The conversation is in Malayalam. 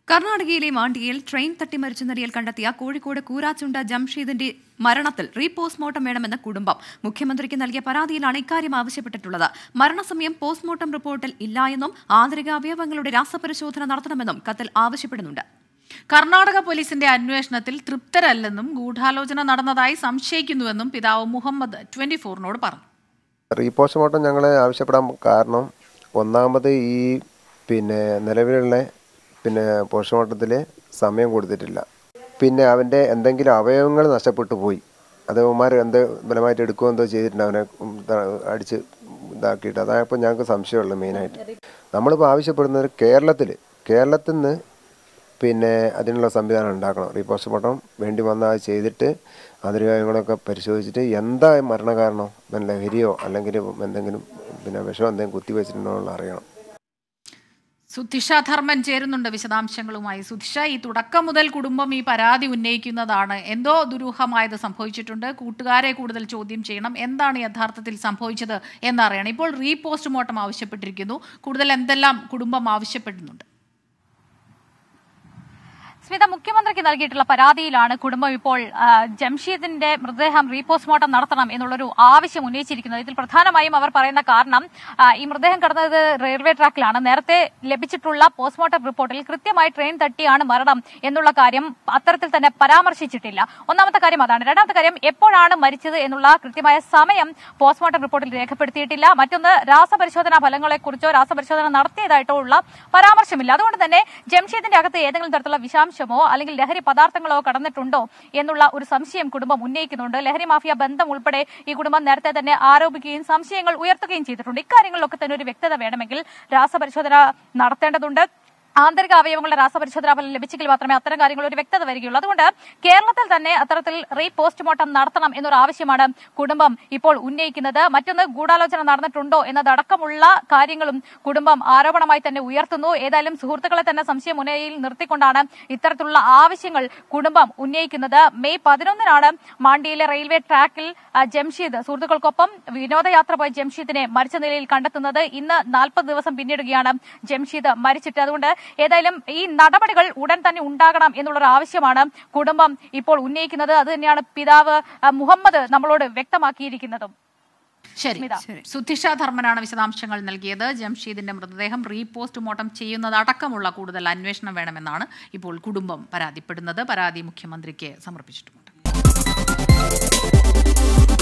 കർണാടകയിലെ മാണ്ടിയിൽ ട്രെയിൻ തട്ടിമറിച്ച നിലയിൽ കണ്ടെത്തിയ കോഴിക്കോട് കൂരാച്ചുണ്ട ജംഷീദിന്റെ മരണത്തിൽ റീപോസ്റ്റ്മോർട്ടം വേണമെന്ന കുടുംബം മുഖ്യമന്ത്രിക്ക് നൽകിയ പരാതിയിലാണ് ഇക്കാര്യം ആവശ്യപ്പെട്ടിട്ടുള്ളത് മരണസമയം പോസ്റ്റ്മോർട്ടം റിപ്പോർട്ടിൽ ഇല്ല എന്നും ആന്തരിക അവയവങ്ങളുടെ രാസപരിശോധന നടത്തണമെന്നും കത്തിൽ ആവശ്യപ്പെടുന്നുണ്ട് കർണാടക പോലീസിന്റെ അന്വേഷണത്തിൽ തൃപ്തരല്ലെന്നും ഗൂഢാലോചന നടന്നതായി സംശയിക്കുന്നുവെന്നും പിതാവ് മുഹമ്മദ് ട്വന്റി ഫോറിനോട് പറഞ്ഞു റീപോസ്റ്റ്മോർട്ടം ഞങ്ങൾ ആവശ്യപ്പെടാൻ കാരണം ഒന്നാമത് ഈ പിന്നെ നിലവിലുള്ള പിന്നെ പോസ്റ്റ്മോർട്ടത്തിൽ സമയം കൊടുത്തിട്ടില്ല പിന്നെ അവൻ്റെ എന്തെങ്കിലും അവയവങ്ങൾ നഷ്ടപ്പെട്ടു പോയി അത് അവന്മാർ എന്ത് ബലമായിട്ട് എടുക്കുകയോ എന്തോ ചെയ്തിട്ടുണ്ട് അവനെ ഉം, ത- അടിച്ച് ഇതാക്കിയിട്ട് അതായപ്പോൾ ഞങ്ങൾക്ക് സംശയമുള്ളത് മെയിനായിട്ട് നമ്മളിപ്പോൾ ആവശ്യപ്പെടുന്നത് കേരളത്തിൽ കേരളത്തിൽ നിന്ന് പിന്നെ അതിനുള്ള സംവിധാനം ഉണ്ടാക്കണം റീപോസ്റ്റ്മോർട്ടം വേണ്ടി വന്നാൽ അത് ചെയ്തിട്ട് അതിരുകാര്യങ്ങളൊക്കെ പരിശോധിച്ചിട്ട് എന്താ മരണകാരണം പിന്നെ ലഹരിയോ അല്ലെങ്കിൽ എന്തെങ്കിലും പിന്നെ വിഷം എന്തെങ്കിലും കുത്തിവെച്ചിട്ടുണ്ടോ എന്നുള്ള അറിയണം സുധിഷ ധർമ്മൻ ചേരുന്നുണ്ട് വിശദാംശങ്ങളുമായി സുധിഷ ഈ തുടക്കം മുതൽ കുടുംബം ഈ പരാതി ഉന്നയിക്കുന്നതാണ് എന്തോ ദുരൂഹമായത് സംഭവിച്ചിട്ടുണ്ട് കൂട്ടുകാരെ കൂടുതൽ ചോദ്യം ചെയ്യണം എന്താണ് യഥാർത്ഥത്തിൽ സംഭവിച്ചത് എന്നറിയണം ഇപ്പോൾ റീപോസ്റ്റ്മോർട്ടം ആവശ്യപ്പെട്ടിരിക്കുന്നു കൂടുതൽ എന്തെല്ലാം കുടുംബം ആവശ്യപ്പെടുന്നുണ്ട് സ്മിത മുഖ്യമന്ത്രിക്ക് നൽകിയിട്ടുള്ള പരാതിയിലാണ് കുടുംബം ഇപ്പോൾ ആ, ജംഷീദിന്റെ മൃതദേഹം റീപോസ്റ്റ്മോർട്ടം നടത്തണം എന്നുള്ളൊരു ആവശ്യം ഉന്നയിച്ചിരിക്കുന്നത് ഇതിൽ പ്രധാനമായും അവർ പറയുന്ന കാരണം ആ, ഈ മൃതദേഹം കടന്നത് റെയിൽവേ ട്രാക്കിലാണ് നേരത്തെ ലഭിച്ചിട്ടുള്ള പോസ്റ്റ്മോർട്ടം റിപ്പോർട്ടിൽ കൃത്യമായി ട്രെയിൻ തട്ടിയാണ് മരണം എന്നുള്ള കാര്യം അത്തരത്തിൽ തന്നെ പരാമർശിച്ചിട്ടില്ല ഒന്നാമത്തെ കാര്യം അതാണ് രണ്ടാമത്തെ കാര്യം എപ്പോഴാണ് മരിച്ചത് എന്നുള്ള കൃത്യമായ സമയം പോസ്റ്റ്മോർട്ടം റിപ്പോർട്ടിൽ രേഖപ്പെടുത്തിയിട്ടില്ല മറ്റൊന്ന് രാസപരിശോധനാ ഫലങ്ങളെക്കുറിച്ചോ രാസപരിശോധന നടത്തിയതായിട്ടോ ഉള്ള പരാമർശമില്ല അതുകൊണ്ട് തന്നെ ജംഷീദിന്റെ അകത്ത് ഏതെങ്കിലും തരത്തിലുള്ള വിഷാംശമോ അല്ലെങ്കിൽ ലഹരി പദാർത്ഥങ്ങളോ കടന്നിട്ടുണ്ടോ എന്നുള്ള ഒരു സംശയം കുടുംബം ഉന്നയിക്കുന്നുണ്ട് ലഹരി മാഫിയ ബന്ധം ഉൾപ്പെടെ ഈ കുടുംബം നേരത്തെ തന്നെ ആരോപിക്കുകയും സംശയങ്ങൾ ഉയർത്തുകയും ചെയ്തിട്ടുണ്ട് ഇക്കാര്യങ്ങളിലൊക്കെ തന്നെ ഒരു വ്യക്തത വേണമെങ്കിൽ രാസപരിശോധന നടത്തേണ്ടതുണ്ട് ആന്തരിക അവയവങ്ങളുടെ രാസപരിശോധനാ ഫലം ലഭിച്ചെങ്കിൽ മാത്രമേ അത്തരം കാര്യങ്ങൾ ഒരു വ്യക്തത വരികയുള്ളൂ അതുകൊണ്ട് കേരളത്തിൽ തന്നെ അത്തരത്തിൽ റീ പോസ്റ്റ്മോർട്ടം നടത്തണം എന്നൊരു ആവശ്യമാണ് കുടുംബം ഇപ്പോൾ ഉന്നയിക്കുന്നത് മറ്റൊന്ന് ഗൂഢാലോചന നടന്നിട്ടുണ്ടോ എന്നതടക്കമുള്ള കാര്യങ്ങളും കുടുംബം ആരോപണമായി തന്നെ ഉയർത്തുന്നു ഏതായാലും സുഹൃത്തുക്കളെ തന്നെ സംശയം മുനയിൽ നിർത്തിക്കൊണ്ടാണ് ഇത്തരത്തിലുള്ള ആവശ്യങ്ങൾ കുടുംബം ഉന്നയിക്കുന്നത് മെയ് പതിനൊന്നിനാണ് മാണ്ടിയിലെ റെയിൽവേ ട്രാക്കിൽ ആ, ജംഷീദ് സുഹൃത്തുക്കൾക്കൊപ്പം വിനോദയാത്ര പോയ ജംഷീദിനെ മരിച്ച നിലയിൽ കണ്ടെത്തുന്നത് ഇന്ന് നാൽപ്പത് ദിവസം പിന്നിടുകയാണ് ജംഷീദ് മരിച്ചിട്ട് അതുകൊണ്ട് ഏതായാലും ഈ നടപടികൾ ഉടൻ തന്നെ ഉണ്ടാകണം എന്നുള്ളൊരു ആവശ്യമാണ് കുടുംബം ഇപ്പോൾ ഉന്നയിക്കുന്നത് അത് തന്നെയാണ് പിതാവ് ആ, മുഹമ്മദ് നമ്മളോട് വ്യക്തമാക്കിയിരിക്കുന്നതും ശരി സ്മിത. സുധിഷ ധർമ്മനാണ് വിശദാംശങ്ങൾ നൽകിയത് ജംഷീദിന്റെ മൃതദേഹം റീപോസ്റ്റ്മോർട്ടം ചെയ്യുന്നതടക്കമുള്ള കൂടുതൽ അന്വേഷണം വേണമെന്നാണ് ഇപ്പോൾ കുടുംബം പരാതിപ്പെടുന്നത് പരാതി മുഖ്യമന്ത്രിക്ക് സമർപ്പിച്ചിട്ടുമുണ്ട്